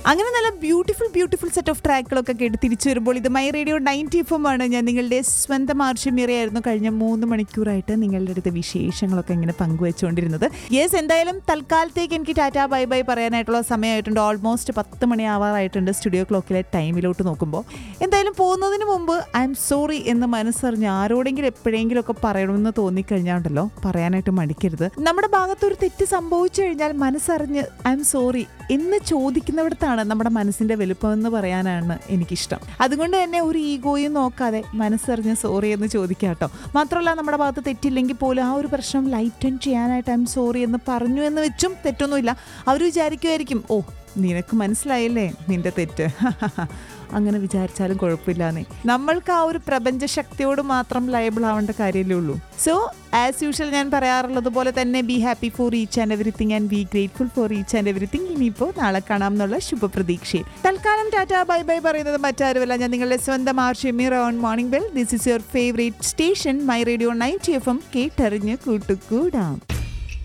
അങ്ങനെ നല്ല beautiful beautiful set of ട്രാക്കുകളൊക്കെ കേട്ട് തിരിച്ചു വരുമ്പോൾ ഇത് മൈ റേഡിയോ നയൻറ്റി എഫ് ആണ് ഞാൻ നിങ്ങളുടെ സ്വന്തം ആർഷ്യമിറയായിരുന്നു കഴിഞ്ഞ മൂന്ന് മണിക്കൂറായിട്ട് നിങ്ങളുടെ അടുത്ത് വിശേഷങ്ങളൊക്കെ ഇങ്ങനെ പങ്കുവെച്ചുകൊണ്ടിരുന്നത് യെസ് എന്തായാലും തൽക്കാലത്തേക്ക് എനിക്ക് ടാറ്റാ ബൈ ബൈ പറയാനായിട്ടുള്ള സമയമായിട്ടുണ്ട് ഓൾമോസ്റ്റ് പത്ത് മണി ആവാറായിട്ടുണ്ട് സ്റ്റുഡിയോ ക്ലോക്കിലെ ടൈമിലോട്ട് നോക്കുമ്പോൾ എന്തായാലും പോകുന്നതിന് മുമ്പ് ഐ എം സോറി എന്ന് മനസ്സറിഞ്ഞ് ആരോടെങ്കിലും എപ്പോഴെങ്കിലും ഒക്കെ പറയണമെന്ന് തോന്നിക്കഴിഞ്ഞാണ്ടല്ലോ പറയാനായിട്ട് മടിക്കരുത് നമ്മുടെ ഭാഗത്തൊരു തെറ്റ് സംഭവിച്ചു കഴിഞ്ഞാൽ മനസ്സറിഞ്ഞ് ഐ എം സോറി എന്ന് ചോദിക്കുന്നിടത്താണ് നമ്മുടെ മനസ്സിന്റെ വലുപ്പം എന്ന് പറയാനാണ് എനിക്കിഷ്ടം അതുകൊണ്ട് തന്നെ ഒരു ഈഗോയും നോക്കാതെ മനസ്സറിഞ്ഞ് സോറി എന്ന് ചോദിക്കാട്ടോ മാത്രമല്ല നമ്മുടെ ഭാഗത്ത് തെറ്റില്ലെങ്കിൽ പോലും ആ ഒരു പ്രശ്നം ലൈറ്റൻ ചെയ്യാനായിട്ട് ഐ എം സോറി എന്ന് പറഞ്ഞു എന്ന് വെച്ചും തെറ്റൊന്നുമില്ല അവർ വിചാരിക്കുമായിരിക്കും ഓ നിനക്ക് മനസ്സിലായില്ലേ നിന്റെ തെറ്റ് അങ്ങനെ വിചാരിച്ചാലും കുഴപ്പമില്ലാന്നേ നമ്മൾക്ക് ആ ഒരു പ്രപഞ്ച ശക്തിയോട് മാത്രം ലയബിൾ ആവേണ്ട കാര്യമല്ലേ ഉള്ളൂ സോ ആസ് യൂഷ്വൽ ഞാൻ പറയാറുള്ളത് പോലെ തന്നെ be happy for each and everything and be grateful for each and everything ഇനിയിപ്പോൾ നാളെ കാണാം എന്നുള്ള ശുഭപ്രതീക്ഷയിൽ തൽക്കാലം ടാറ്റ ബൈ ബൈ പറയുന്നത് മറ്റാരുമല്ല ഞാൻ നിങ്ങളുടെ സ്വന്തം ആർഷിമിറ on morning bell this is your favourite station my radio ninety F M കേട്ടറിഞ്ഞ് കൂട്ടുകൂടാം